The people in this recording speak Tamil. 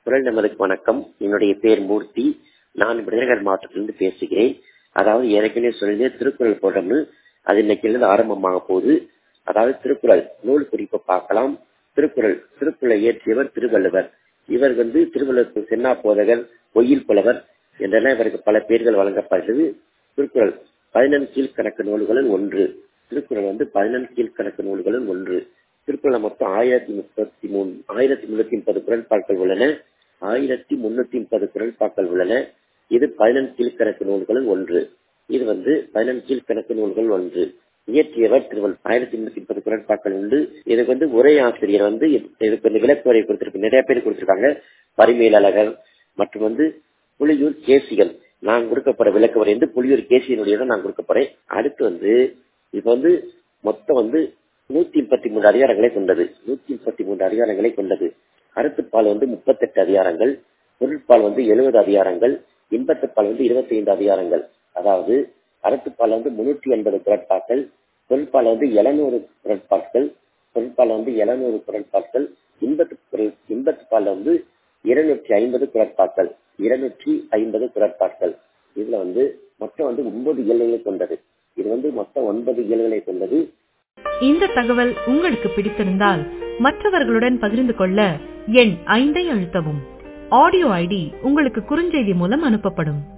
குரல் நமதுக்கு வணக்கம் என்னுடைய பேர் மூர்த்தி நான் விருதுநகர் மாவட்டத்திலிருந்து பேசுகிறேன் அதாவது ஏற்கனவே சொல்லி திருக்குறள் போடுறோம்னு அது இன்னைக்கு ஆரம்பமாக போகுது அதாவது திருக்குறள் நூல் குறிப்பை பார்க்கலாம் திருக்குறள் திருக்குறளை இயற்றியவர் திருவள்ளுவர் இவர் வந்து திருவள்ளுவர் சென்னா போதகர் பொய்யில் புலவர் என்றெல்லாம் இவருக்கு பல பேர்கள் வழங்கப்பட்டது திருக்குறள் பதினெண் கீழ்கணக்கு நூல்களில் ஒன்று திருக்குறள் வந்து பதினெண் கீழ்கணக்கு நூல்களில் ஒன்று திருக்குறள் மொத்தம் ஆயிரத்தி முப்பத்தி மூணு ஆயிரத்தி முன்னூத்தி முப்பது குரல்பாக்கள் உள்ளன ஆயிரத்தி முன்னூத்தி முப்பது குரல்பாக்கள் உள்ளன இது பதினெண் கீழ்கணக்கு நூல்களில் ஒன்று இது வந்து பதினெண் கீழ்கணக்கு நூல்கள் ஒன்று இயற்றியவர் திருவள் ஆயிரத்தி முன்னூத்தி முப்பது குரல்பாக்கள் உண்டு இதுக்கு வந்து உரை ஆசிரியர் வந்து இதுக்கு வந்து விளக்குரை கொடுத்திருக்கு நிறைய பேர் கொடுத்திருக்காங்க பரிமேலழகர் மற்றும் வந்து புலியூர் கேசிகள் நான் கொடுக்க போற விளக்குரை வந்து புலியூர் கேசியனுடைய தான் நான் கொடுக்க போறேன் அடுத்து வந்து இப்ப வந்து மொத்தம் வந்து நூத்தி முப்பத்தி மூன்று அதிகாரங்களை கொண்டது நூத்தி முப்பத்தி மூன்று அதிகாரங்களை கொண்டது கருத்துப்பால் வந்து முப்பத்தெட்டு அதிகாரங்கள் பொருட்பால் வந்து எழுபது அதிகாரங்கள் இன்பத்துப்பால் வந்து இருபத்தி ஐந்து அதிகாரங்கள் அதாவது அறத்துப்பால் வந்து முன்னூற்றி எண்பது குரட்பாக்கள் பொருட்பால் வந்து எழுநூறு குரட்பாக்கள் பொருட்பால் வந்து எழுநூறு குரட்பாக்கள் இன்பத்து குரல் இன்பத்துப்பால் வந்து இருநூற்றி ஐம்பது குரட்பாக்கள் இருநூற்றி ஐம்பது குரட்பாக்கள் இதுல வந்து மொத்தம் வந்து ஒன்பது இயல்களை கொண்டது இது வந்து மொத்தம் ஒன்பது இயல்களை கொண்டது இந்த தகவல் உங்களுக்கு பிடித்திருந்தால் மற்றவர்களுடன் பகிர்ந்து கொள்ள எண் ஐந்தை அழுத்தவும் ஆடியோ ஐடி உங்களுக்கு குறுஞ்செய்தி மூலம் அனுப்பப்படும்